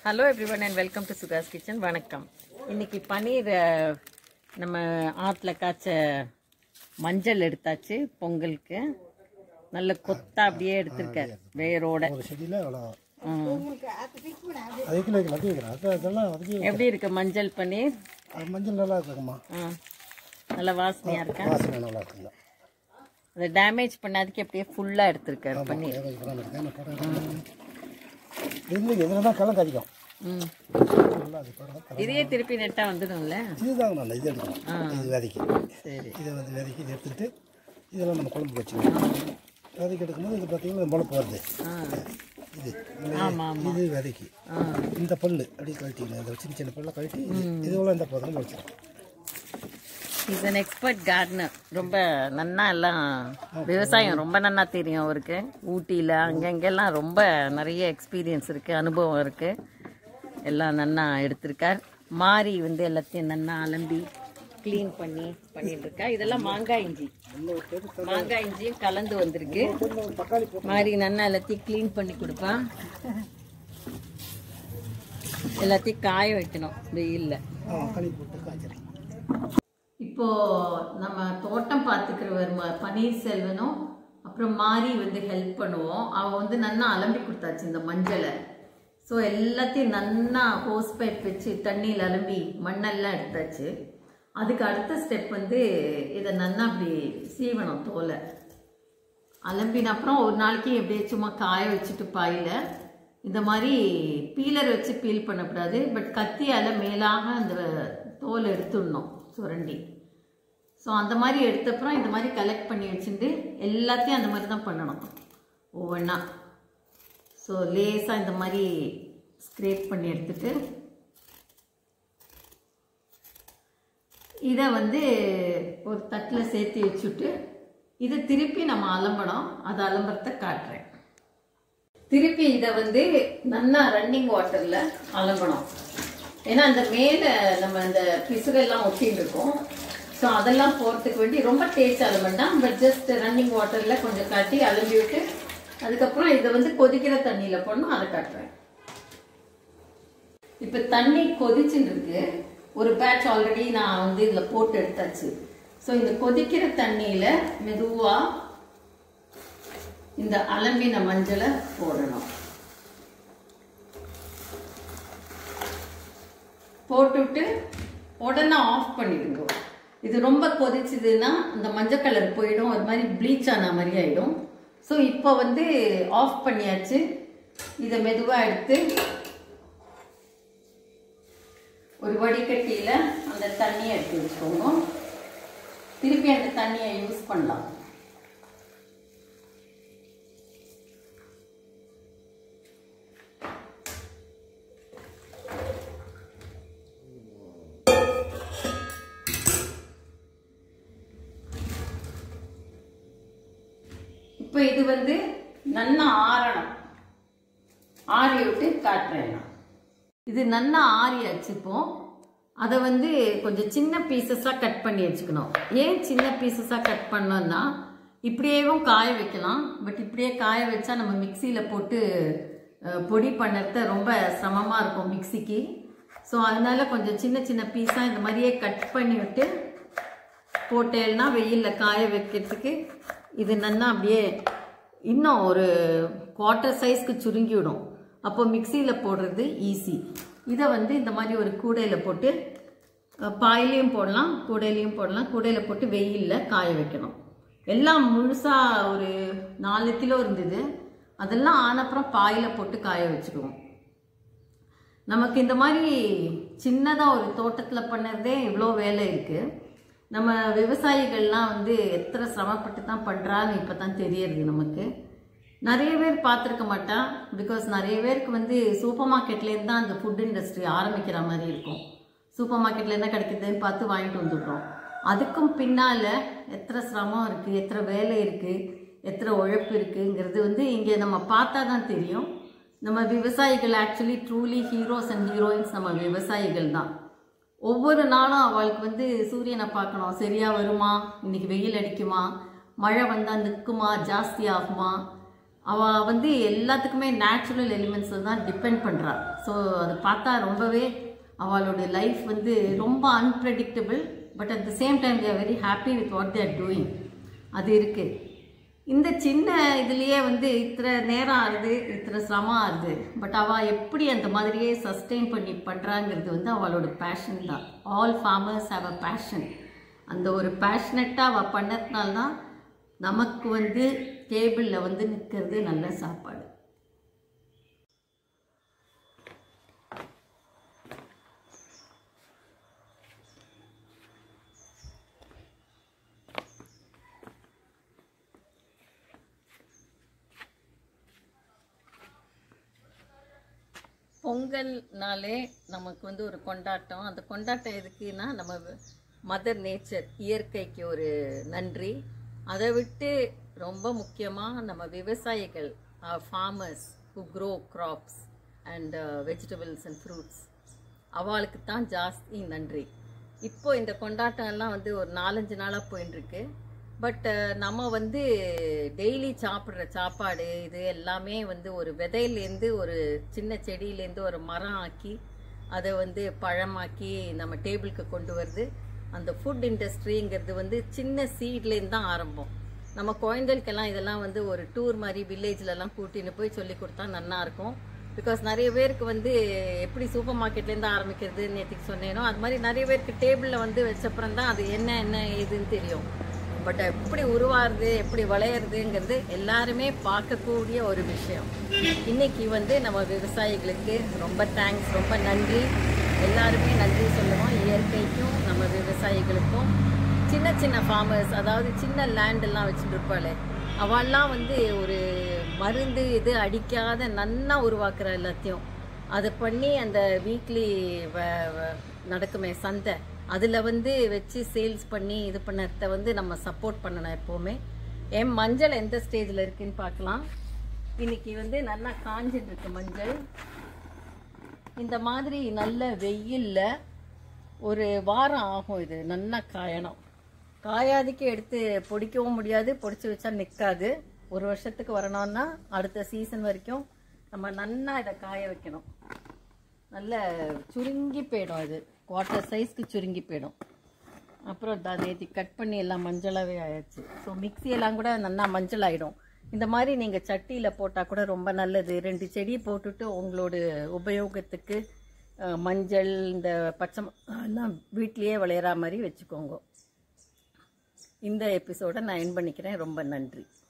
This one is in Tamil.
Hello everyone and welcome to சுகாஸ் கிச்சன் வணக்கம் இன்னைக்கு பன்னீர் அஹ், நம்ம ஆற்றுல காய்ச்ச மஞ்சள் எடுத்தாச்சு பொங்கலுக்கு நல்ல கொத்தா அப்படியே எடுத்திருக்கார் வேரோட ஒரு செடியில் அவ்வளோ ம். அது கிலோ வதக்கி வைக்கிறேன் அது அதெல்லாம் வதக்கி எப்படி இருக்கு மஞ்சள் பன்னீர் அது மஞ்சள் நல்லா இருக்குங்கம்மா ஆ. நல்ல வாசனையா இருக்கா வாசனை நல்லா இருக்குங்க அதை டேமேஜ் பண்ணாதுக்கு அப்படியே ஃபுல்லா எடுத்திருக்காரு பன்னீர் ஏதோ இப்பதான் இருக்கேன் நான் போடுறேன் இது இதில் தான் கிழங்கு அதிகம் ம் நல்லா அது பாருங்க இதையே திருப்பி நெட்டா வந்துடும்ல இதுதாங்க நான் இது எடுக்கணும் இது விதைக்கு சரி இதை வந்து விதைக்கு இதை எடுத்துக்கிட்டு இதெல்லாம் நம்ம குழம்புக்கு வச்சுக்கணும் விதைக்கு எடுக்கும்போது இது பார்த்தீங்கன்னா முளைப்பு வருது ஆ இது ஆமா ஆமா இது விதைக்கு ஆ இந்த பல்லு அப்படியே கழட்டிக்கணும் இந்த சின்ன சின்ன பல்ல கழட்டி இதுவெல்லாம் இந்த போதும் முளைச்சிடும் இஸ் அன் எக்ஸ்பர்ட் கார்டனர் ரொம்ப நன்னா எல்லாம் விவசாயம் ரொம்ப நன்னா தெரியும் அவருக்கு ஊட்டியில் அங்கங்கெல்லாம் ரொம்ப நிறைய எக்ஸ்பீரியன்ஸ் இருக்குது அனுபவம் இருக்குது எல்லாம் நன்னா எடுத்திருக்கார் மாறி வந்து எல்லாத்தையும் நன்னா அலம்பி க்ளீன் பண்ணி பண்ணிட்டு இருக்கா இதெல்லாம் மாங்காய் இஞ்சி மாங்காய் இஞ்சியும் கலந்து வந்திருக்கு தக்காளி போட்டு மாறி நன்னா எல்லாத்தையும் க்ளீன் பண்ணி கொடுப்பான் எல்லாத்தையும் காய வைக்கணும் வெயில்ல தக்காளி போட்டு காய்ச்சறேன் இப்போ நம்ம தோட்டம் பார்த்துக்கிறவர் ம- பன்னீர்செல்வனும் அப்புறம் மாரி வந்து ஹெல்ப் பண்ணுவோம் அவ வந்து நன்னா அலம்பி கொடுத்தாச்சு இந்த மஞ்சளை ஸோ எல்லாத்தையும் நன்னா ஹோஸ் பைப் வச்சு தண்ணியில் அலம்பி மண்ணெல்லாம் எடுத்தாச்சு அதுக்கு அடுத்த ஸ்டெப் வந்து இதை நன்னா அப்படி சீவனம் தோலை அலம்பின அப்புறம் ஒரு நாளைக்கு எப்படியே சும்மா காய வச்சுட்டு பாயில் இந்த மாதிரி பீலர் வச்சு பீல் பண்ணக்கூடாது பட் கத்தியால் மேலாக அந்த தோல் எடுத்துடணும் சுரண்டி ஸோ அந்த மாதிரி எடுத்தப்புறம் இந்த மாதிரி கலெக்ட் பண்ணி வச்சுட்டு எல்லாத்தையும் அந்த மாதிரி தான் பண்ணணும் ஒவ்வொன்றா ஸோ லேசாக இந்த மாதிரி ஸ்க்ரேப் பண்ணி எடுத்துட்டு இதை வந்து ஒரு தட்டில் சேர்த்து வச்சுட்டு இதை திருப்பி நம்ம அலம்பணும் அதை அலம்புறத காட்டுறேன் திருப்பி இதை வந்து நல்லா ரன்னிங் வாட்டரில் அலம்பணும் ஏன்னா அந்த மேலே நம்ம அந்த பிசுகெல்லாம் ஒட்டின்னு இருக்கும் ஸோ அதெல்லாம் போகிறதுக்கு வேண்டி ரொம்ப தேய்ச்சி அலம்பண்டாம் பட் ஜஸ்ட் ரன்னிங் வாட்டரில் கொஞ்சம் காட்டி அலம்பி விட்டு அதுக்கப்புறம் இதை வந்து கொதிக்கிற தண்ணியில் போடணும் அதை காட்டுறேன் இப்போ தண்ணி கொதிச்சுட்டு இருக்கு ஒரு பேட்ச் ஆல்ரெடி நான் வந்து இதில் போட்டு எடுத்தாச்சு ஸோ இந்த கொதிக்கிற தண்ணியில் மெதுவாக இந்த அலம்பின மஞ்சளை போடணும் போட்டுவிட்டு உடனே ஆஃப் பண்ணிடுங்க இது ரொம்ப கொதிச்சுதுன்னா இந்த மஞ்சள் கலர் போயிடும் ஒரு மாதிரி ப்ளீச் ஆன மாதிரி ஆயிடும் ஸோ இப்போ வந்து ஆஃப் பண்ணியாச்சு இதை மெதுவாக எடுத்து ஒரு வடிகட்டியில் அந்த தண்ணியை எடுத்து வச்சுக்கோங்க திருப்பி அந்த தண்ணியை யூஸ் பண்ணலாம் இப்போ இது வந்து நன்னா ஆறணும் ஆறி விட்டு காட்டுறேன் நான் இது நன்னா ஆறியாச்சு இப்போ அதை வந்து கொஞ்சம் சின்ன பீசஸாக கட் பண்ணி வச்சுக்கணும் ஏன் சின்ன பீசஸாக கட் பண்ணோம்னா இப்படியேவும் காய வைக்கலாம் பட் இப்படியே காய வச்சா நம்ம மிக்சியில் போட்டு அஹ், பொடி பண்ணுறது ரொம்ப சிரமமாக இருக்கும் மிக்சிக்கு ஸோ அதனால கொஞ்சம் சின்ன சின்ன பீஸாக இந்த மாதிரியே கட் பண்ணி விட்டு போட்டேன்னா வெயிலில் காய வைக்கிறதுக்கு இது நல்லா அப்படியே இன்னும் ஒரு குவார்ட்டர் சைஸ்க்கு சுருங்கிவிடும் அப்போ மிக்சியில் போடுறது ஈஸி இதை வந்து இந்த மாதிரி ஒரு கூடையில் போட்டு அஹ், பாயிலையும் போடலாம் கூடையிலையும் போடலாம் கூடையில் போட்டு வெயிலில் காய வைக்கணும் எல்லாம் முழுசாக ஒரு நாலு கிலோ இருந்தது அதெல்லாம் ஆனப்புறம் பாயில் போட்டு காய வச்சுக்குவோம் நமக்கு இந்த மாதிரி சின்னதாக ஒரு தோட்டத்தில் பண்ணுறதே இவ்வளோ வேலை இருக்குது நம்ம விவசாயிகள்லாம் வந்து எத்தனை சிரமப்பட்டு தான் பண்ணுறான்னு இப்போ தான் தெரியறது நமக்கு நிறைய பேர் பார்த்துருக்க மாட்டா பிகாஸ் நிறைய பேருக்கு வந்து சூப்பர் மார்க்கெட்லேருந்து தான் அந்த ஃபுட் இண்டஸ்ட்ரி ஆரம்பிக்கிற மாதிரி இருக்கும் சூப்பர் மார்க்கெட்டில் என்ன கிடைக்குதுன்னு பார்த்து வாங்கிட்டு வந்துடுறோம் அதுக்கும் பின்னால் எத்தனை சிரமம் இருக்குது எத்தனை வேலை இருக்குது எத்தனை உழைப்பு இருக்குங்கிறது வந்து இங்கே நம்ம பார்த்தா தான் தெரியும் நம்ம விவசாயிகள் actually truly heroes and heroines நம்ம விவசாயிகள் தான் ஒவ்வொரு நாளும் அவளுக்கு வந்து சூரியனை பார்க்கணும் சரியா வருமா இன்னைக்கு வெயில் அடிக்குமா மழை வந்தால் நிற்குமா ஜாஸ்தி ஆகுமா அவள் வந்து எல்லாத்துக்குமே நேச்சுரல் எலிமெண்ட்ஸில் தான் டிபெண்ட் பண்ணுறா ஸோ அதை பார்த்தா ரொம்பவே அவளோட லைஃப் வந்து ரொம்ப unpredictable but at the same time they are very happy with what they're doing அது இருக்குது இந்த சின்ன இதுலயே வந்து இத்தனை நேரம் ஆகுது இத்தனை சிரமம் ஆகுது பட் அவள் எப்படி அந்த மாதிரியே சஸ்டெயின் பண்ணி பண்ணுறாங்கிறது வந்து அவளோட பேஷன் தான் all farmers have a passion அந்த ஒரு பேஷனட்டாக அவள் பண்ணதுனால தான் நமக்கு வந்து டேபிளில் வந்து நிற்கிறது நல்ல சாப்பாடு பொங்கல்னாலே நமக்கு வந்து ஒரு கொண்டாட்டம் அந்த கொண்டாட்டம் எதுக்குன்னா நம்ம மதர் நேச்சர் இயற்கைக்கு ஒரு நன்றி அதை விட்டு ரொம்ப முக்கியமாக நம்ம விவசாயிகள் farmers who grow crops and vegetables and fruits அவளுக்கு தான் ஜாஸ்தி நன்றி இப்போ இந்த கொண்டாட்டம் எல்லாம் வந்து ஒரு நாலஞ்சு நாளாக போயின்னு இருக்கு பட் நம்ம வந்து டெய்லி சாப்பிட்ற சாப்பாடு இது எல்லாமே வந்து ஒரு விதையிலேருந்து ஒரு சின்ன செடியிலேருந்து ஒரு மரம் ஆக்கி அதை வந்து பழமாக்கி நம்ம டேபிளுக்கு கொண்டு வருது அந்த ஃபுட் இண்டஸ்ட்ரிங்கிறது வந்து சின்ன சீட்லேருந்து தான் ஆரம்பம் நம்ம குழந்தைகளுக்கெல்லாம் இதெல்லாம் வந்து ஒரு டூர் மாதிரி வில்லேஜ்லலாம் கூட்டின்னு போய் சொல்லி கொடுத்தா நல்லா இருக்கும் பிகாஸ் நிறைய பேருக்கு வந்து எப்படி சூப்பர் மார்க்கெட்லேருந்து ஆரம்பிக்கிறது நேற்றுக்கு சொன்னேனோ அது மாதிரி நிறைய பேருக்கு டேபிளில் வந்து வச்சப்புறம் தான் அது என்ன என்ன ஏதுன்னு தெரியும் பட் எப்படி உருவாருது எப்படி வளையிறதுங்கிறது எல்லாருமே பார்க்கக்கூடிய ஒரு விஷயம் இன்னைக்கு வந்து நம்ம விவசாயிகளுக்கு ரொம்ப தேங்க்ஸ் ரொம்ப நன்றி எல்லாருமே நன்றி சொல்லுவோம் இயற்கைக்கும் நம்ம விவசாயிகளுக்கும் சின்ன சின்ன ஃபார்மர்ஸ் அதாவது சின்ன லேண்ட் எல்லாம் வச்சுட்டு இருப்பாளே அவெல்லாம் வந்து ஒரு மருந்து இது அடிக்காத நன்னா உருவாக்குற எல்லாத்தையும் அதை பண்ணி அந்த வீக்லி நடக்குமே சந்தை அதில் வந்து வச்சு சேல்ஸ் பண்ணி இது பண்ணத வந்து நம்ம சப்போர்ட் பண்ணணும் எப்போவுமே என் மஞ்சள் எந்த ஸ்டேஜில் இருக்குன்னு பார்க்கலாம் இன்னைக்கு வந்து நல்லா காஞ்சிட்டு இருக்கு மஞ்சள் இந்த மாதிரி நல்ல வெயில்ல ஒரு வாரம் ஆகும் இது நல்லா காயணும் காயாதிக்கு எடுத்து பொடிக்கவும் முடியாது பொடிச்சு வச்சா நிற்காது ஒரு வருஷத்துக்கு வரணும்னா அடுத்த சீசன் வரைக்கும் நம்ம நல்லா இதை காய வைக்கணும் நல்ல சுருங்கி போயிடும் இது குவார்ட்டர் சைஸ்க்கு சுருங்கி போயிடும் அப்புறம் தான் நேற்று கட் பண்ணி எல்லாம் மஞ்சளாகவே ஆயிடுச்சு ஸோ மிக்ஸி எல்லாம் கூட நல்லா மஞ்சள் ஆகிடும் இந்த மாதிரி நீங்கள் சட்டியில் போட்டால் கூட ரொம்ப நல்லது ரெண்டு செடி போட்டுட்டு உங்களோட உபயோகத்துக்கு அஹ், மஞ்சள் இந்த பச்சை ம- எல்லாம் வீட்லேயே விளையிற மாதிரி வச்சுக்கோங்க இந்த எபிசோடை நான் என் பண்ணிக்கிறேன் ரொம்ப நன்றி